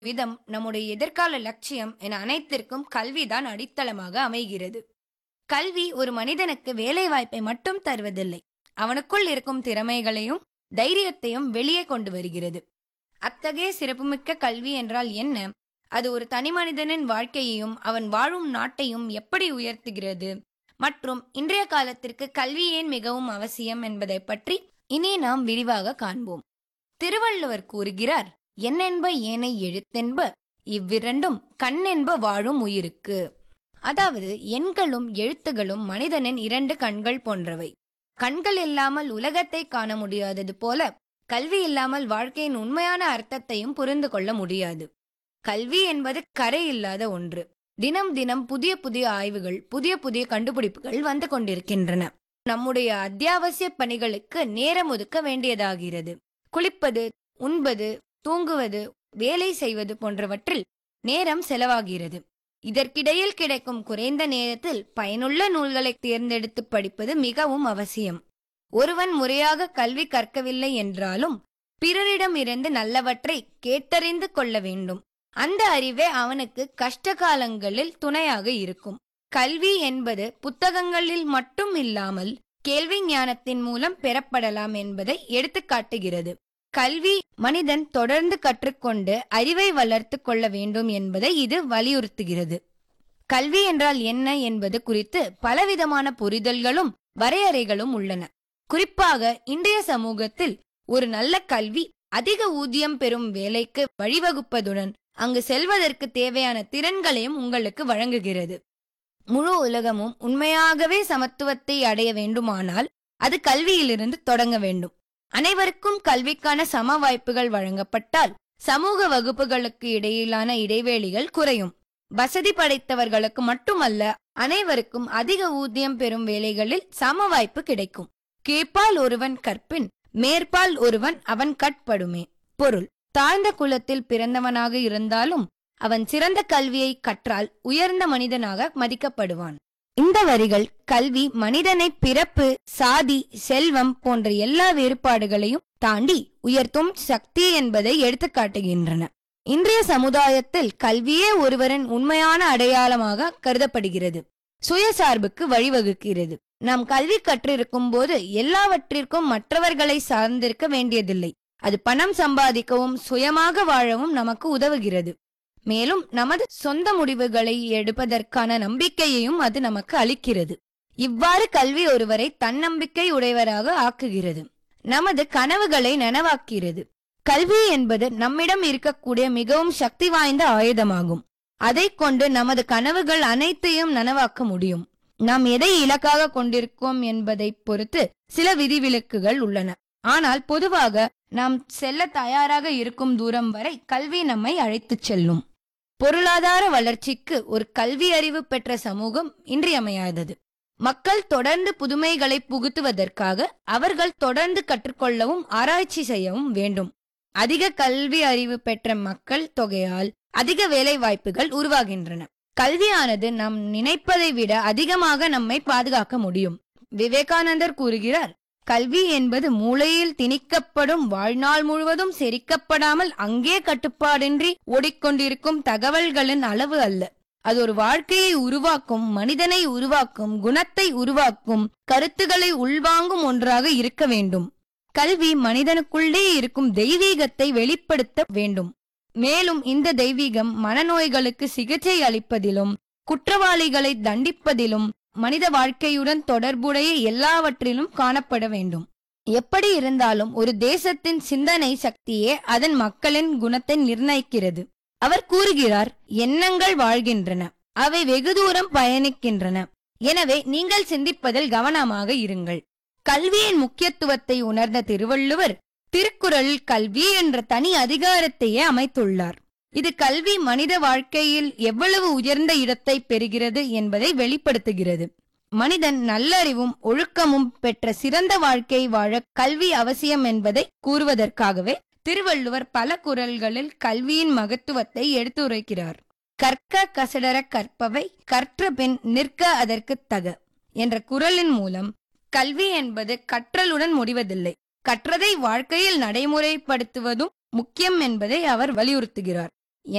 விதம் நம்முடைய எதிர்கால லட்சியம் என அனைத்திற்கும் கல்விதான் அடித்தளமாக அமைகிறது கல்வி ஒரு மனிதனுக்கு வேலை வாய்ப்பை மட்டும் தருவதில்லை அவனுக்குள் இருக்கும் திறமைகளையும் தைரியத்தையும் வெளியே கொண்டு வருகிறது அத்தகைய சிறப்புமிக்க கல்வி என்றால் என்ன அது ஒரு தனிமனிதனின் வாழ்க்கையையும் அவன் வாழும் நாட்டையும் எப்படி உயர்த்துகிறது மற்றும் இன்றைய காலத்திற்கு கல்வி ஏன் மிகவும் அவசியம் என்பதை பற்றி இனி நாம் விரிவாக காண்போம் திருவள்ளுவர் கூறுகிறார் என்னென்ப ஏனை எழுத்தென்ப இவ்விரண்டும் கண்ணென்ப வாழும் உயிருக்கு அதாவது எண்களும் எழுத்துகளும் மனிதனின் இரண்டு கண்கள் போன்றவை கண்கள் இல்லாமல் உலகத்தை காண முடியாதது போல கல்வி இல்லாமல் வாழ்க்கையின் உண்மையான அர்த்தத்தையும் புரிந்து கொள்ள முடியாது கல்வி என்பது கரை இல்லாத ஒன்று தினம் தினம் புதிய புதிய ஆய்வுகள் புதிய புதிய கண்டுபிடிப்புகள் வந்து கொண்டிருக்கின்றன நம்முடைய அத்தியாவசிய பணிகளுக்கு நேரம் ஒதுக்க வேண்டியதாகிறது குளிப்பது உண்பது தூங்குவது வேலை செய்வது போன்றவற்றில் நேரம் செலவாகிறது இதற்கிடையில் கிடைக்கும் குறைந்த நேரத்தில் பயனுள்ள நூல்களை தேர்ந்தெடுத்து படிப்பது மிகவும் அவசியம் ஒருவன் முறையாக கல்வி கற்கவில்லை என்றாலும் பிறரிடம் இருந்து நல்லவற்றை கேட்டறிந்து கொள்ள வேண்டும் அந்த அறிவே அவனுக்கு கஷ்ட காலங்களில் துணையாக இருக்கும் கல்வி என்பது புத்தகங்களில் மட்டும் இல்லாமல் கேள்வி ஞானத்தின் மூலம் பெறப்படலாம் என்பதை எடுத்துக்காட்டுகிறது கல்வி மனிதன் தொடர்ந்து கற்றுக்கொண்டு அறிவை வளர்த்து கொள்ள வேண்டும் என்பதை இது வலியுறுத்துகிறது கல்வி என்றால் என்ன என்பது குறித்து பலவிதமான புரிதல்களும் வரையறைகளும் உள்ளன குறிப்பாக இன்றைய சமூகத்தில் ஒரு நல்ல கல்வி அதிக ஊதியம் பெறும் வேலைக்கு வழிவகுப்பதுடன் அங்கு செல்வதற்கு தேவையான திறன்களையும் உங்களுக்கு வழங்குகிறது முழு உலகமும் உண்மையாகவே சமத்துவத்தை அடைய வேண்டுமானால் அது கல்வியிலிருந்து தொடங்க வேண்டும் அனைவருக்கும் கல்விக்கான சம வாய்ப்புகள் வழங்கப்பட்டால் சமூக வகுப்புகளுக்கு இடையிலான இடைவேளிகள் குறையும் வசதி படைத்தவர்களுக்கு மட்டுமல்ல அனைவருக்கும் அதிக ஊதியம் பெறும் வேலைகளில் சம வாய்ப்பு கிடைக்கும் கீழ்ப்பால் ஒருவன் கற்பின் மேற்பால் ஒருவன் அவன் கட்படுமே பொருள் தாழ்ந்த குலத்தில் பிறந்தவனாக இருந்தாலும் அவன் சிறந்த கல்வியை கற்றால் உயர்ந்த மனிதனாக மதிக்கப்படுவான் இந்த வரிகள் கல்வி மனிதனை பிறப்பு சாதி செல்வம் போன்ற எல்லா வேறுபாடுகளையும் தாண்டி உயர்த்தும் சக்தி என்பதை எடுத்துக்காட்டுகின்றன இன்றைய சமுதாயத்தில் கல்வியே ஒருவரின் உண்மையான அடையாளமாக கருதப்படுகிறது சுயசார்புக்கு வழிவகுக்கிறது நாம் கல்வி கற்றிருக்கும் போது எல்லாவற்றிற்கும் மற்றவர்களை சார்ந்திருக்க வேண்டியதில்லை அது பணம் சம்பாதிக்கவும் சுயமாக வாழவும் நமக்கு உதவுகிறது மேலும் நமது சொந்த முடிவுகளை எடுப்பதற்கான நம்பிக்கையையும் அது நமக்கு அளிக்கிறது இவ்வாறு கல்வி ஒருவரை தன்னம்பிக்கை உடையவராக ஆக்குகிறது நமது கனவுகளை நனவாக்கிறது கல்வி என்பது நம்மிடம் இருக்கக்கூடிய மிகவும் சக்தி வாய்ந்த ஆயுதமாகும் அதை கொண்டு நமது கனவுகள் அனைத்தையும் நனவாக்க முடியும் நாம் எதை இலக்காக கொண்டிருக்கோம் என்பதை பொறுத்து சில விதிவிலக்குகள் உள்ளன ஆனால் பொதுவாக நாம் செல்ல தயாராக இருக்கும் தூரம் வரை கல்வி நம்மை அழைத்துச் செல்லும் பொருளாதார வளர்ச்சிக்கு ஒரு கல்வி அறிவு பெற்ற சமூகம் இன்றியமையாதது மக்கள் தொடர்ந்து புதுமைகளை புகுத்துவதற்காக அவர்கள் தொடர்ந்து கற்றுக்கொள்ளவும் ஆராய்ச்சி செய்யவும் வேண்டும் அதிக கல்வி அறிவு பெற்ற மக்கள் தொகையால் அதிக வேலை வாய்ப்புகள் உருவாகின்றன கல்வியானது நாம் நினைப்பதை விட அதிகமாக நம்மை பாதுகாக்க முடியும் விவேகானந்தர் கூறுகிறார் கல்வி என்பது மூளையில் திணிக்கப்படும் வாழ்நாள் முழுவதும் செரிக்கப்படாமல் அங்கே கட்டுப்பாடின்றி ஓடிக்கொண்டிருக்கும் தகவல்களின் அளவு அல்ல அது ஒரு வாழ்க்கையை உருவாக்கும் மனிதனை உருவாக்கும் குணத்தை உருவாக்கும் கருத்துக்களை உள்வாங்கும் ஒன்றாக இருக்க வேண்டும் கல்வி மனிதனுக்குள்ளே இருக்கும் தெய்வீகத்தை வெளிப்படுத்த வேண்டும் மேலும் இந்த தெய்வீகம் மனநோய்களுக்கு சிகிச்சை அளிப்பதிலும் குற்றவாளிகளை தண்டிப்பதிலும் மனித வாழ்க்கையுடன் தொடர்புடைய எல்லாவற்றிலும் காணப்பட வேண்டும் எப்படி இருந்தாலும் ஒரு தேசத்தின் சிந்தனை சக்தியே அதன் மக்களின் குணத்தை நிர்ணயிக்கிறது அவர் கூறுகிறார் எண்ணங்கள் வாழ்கின்றன அவை வெகு தூரம் பயணிக்கின்றன எனவே நீங்கள் சிந்திப்பதில் கவனமாக இருங்கள் கல்வியின் முக்கியத்துவத்தை உணர்ந்த திருவள்ளுவர் திருக்குறள் கல்வி என்ற தனி அதிகாரத்தையே அமைத்துள்ளார் இது கல்வி மனித வாழ்க்கையில் எவ்வளவு உயர்ந்த இடத்தை பெறுகிறது என்பதை வெளிப்படுத்துகிறது மனிதன் நல்லறிவும் ஒழுக்கமும் பெற்ற சிறந்த வாழ்க்கை வாழ கல்வி அவசியம் என்பதை கூறுவதற்காகவே திருவள்ளுவர் பல குரல்களில் கல்வியின் மகத்துவத்தை எடுத்துரைக்கிறார் கற்க கசடர கற்பவை கற்ற பின் நிற்க அதற்கு தக என்ற குரலின் மூலம் கல்வி என்பது கற்றலுடன் முடிவதில்லை கற்றதை வாழ்க்கையில் நடைமுறைப்படுத்துவதும் முக்கியம் என்பதை அவர் வலியுறுத்துகிறார்